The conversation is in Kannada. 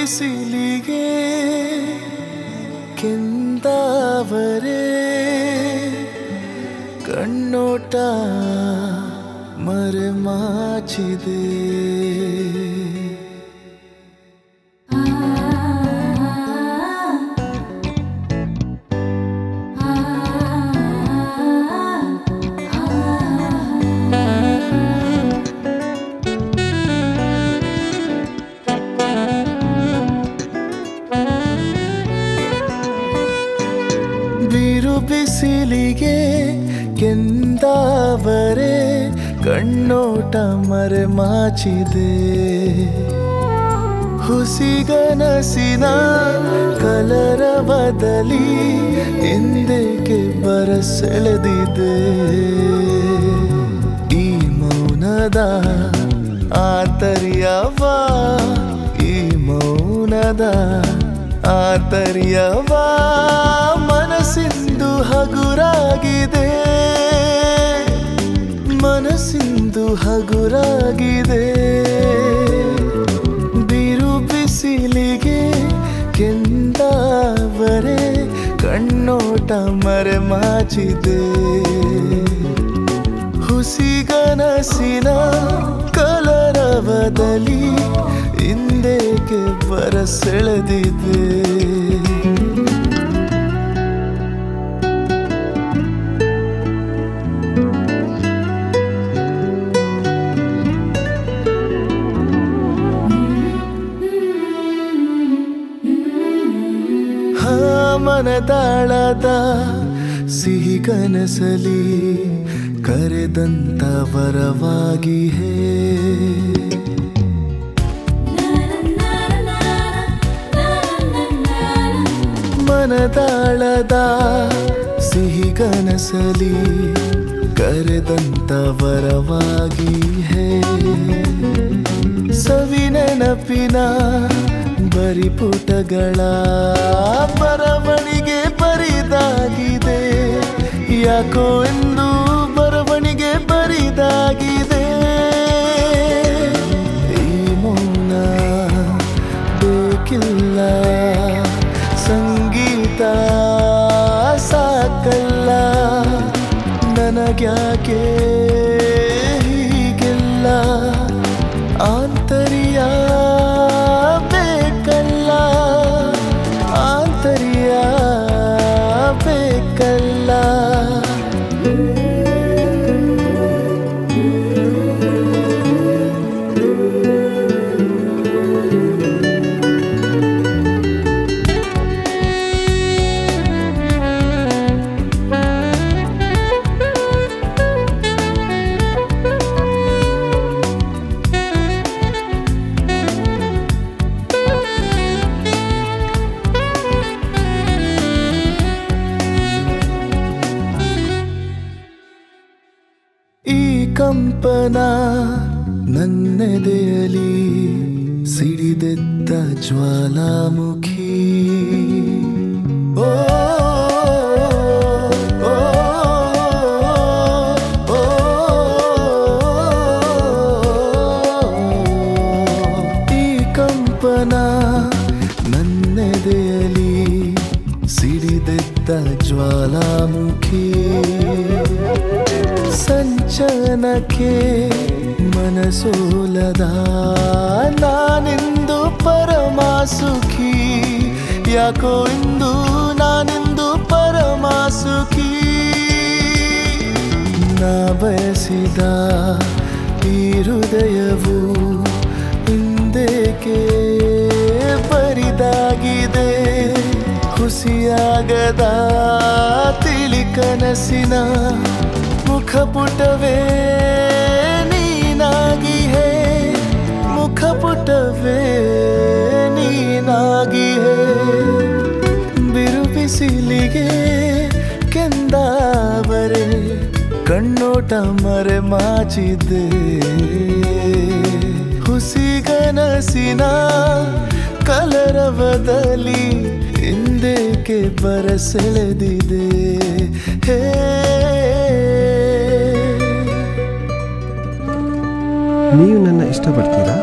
ಬಿಸಿಲಿಗೆ ಕೆಂದಾವರೆ ಕಣ್ಣೋಟ ಮರೆಮಾಚಿದೆ ಬಿರು ಬಿಸಿಲಿಗೆ ಕೆಂದಾವರೆ ಕಣ್ಣೋಟ ಮರೆಮಾಚಿದೆ ಹುಸಿಗನಸಿನ ಕಲರವದಲ್ಲಿ ಎಂದೇಕೆ ಬರಸೆಳೆದಿದೆ ಈ ಮೌನದ ಆತರ್ಯವ ಈ ಮೌನದ ಆತರ್ಯವ ಮನಸ್ಸಿಂದು ಹಗುರಾಗಿದೆ ಮನಸ್ಸಿಂದು ಹಗುರಾಗಿದೆ ಬಿರು ಬಿಸಿಲಿಗೆ ಕೆಂದಾವರೆ ಕಣ್ಣೋಟ ಮರೆಮಾಚಿದೆ ಹುಸಿಗನಸಿನ ಕಲರವದಲ್ಲಿ ಹಿಂದೇಕೆ ಬರಸೆಳೆದಿದೆ ಹಾ ಮನದಾಳದ ಸಿಹಿಗನಸಲಿ ಕರೆದಂತ ವರವಾಗಿ ಹೇ ಮನದಾಳದ ಸಿಹಿಗನಸಲಿ ಕರೆದಂತ ವರವಾಗಿ ಹೇ ಸವಿನೆನಪಿನ ಬರಿಪುಟಗಳ ಬರವಣಿಗೆ ಬರಿದಾಗಿದೆ ಯಾಕೋ ಎಂದು ಬರವಣಿಗೆ ಬರಿದಾಗಿದೆ ಈ ಮೌನ ಬೇಕಿಲ್ಲ ಸಂಗೀತ ಸಾಕಲ್ಲ ನನಗ್ಯಾಕೆ ಹೀಗೆಲ್ಲ ಆಂತರ್ಯ ಬೇಕಲ್ಲ ಆಂತರ್ಯ ಬೇಕಲ್ಲ ಈ ಕಂಪನ ನನ್ನೆದೆಯಲಿ ಸಿಡಿದೆದ್ದ ಜ್ವಾಲಾಮುಖಿ ಓ, ಓ, ಓ, ಈ ಕಂಪನ ನನ್ನೆದೆಯಲಿ ಸಿಡಿದೆದ್ದ ಜ್ವಾಲಾಮುಖಿ ಸಂಚನಕ್ಕೆ ಮನಸೋಲದ ನಾನಿಂದು ಪರಮಾಸುಖಿ ಯಾಕೋ ಇಂದು ನಾನಿಂದು ಪರಮಾಸುಖಿ ನಾ ಬಯಸಿದ ಈ ಹೃದಯವು ಹಿಂದೇಕೆ ಬರಿದಾಗಿದೆ ಖುಷಿಯಾಗದ ತಿಳಿ ಕನಸಿನ ಮುಖಪುಟವೇ ನೀನಾಗಿ ಹೇ ಮುಖಪುಟವೇ ನೀನಾಗಿ ಹೇ ಬಿರು ಬಿಸಿಲಿಗೆ ಕೆಂದಾವರೆ ಕಣ್ಣೋಟ ಮರೆ ಮಾಚಿದೆ ಹುಸಿಗನಸಿನ ಕಲರವದಲ್ಲಿ ಹಿಂದೇಕೆ ಬರಸೆಳೆದಿದೆ ಹೇ ನೀವು ನನ್ನ ಇಷ್ಟಪಡ್ತೀರಾ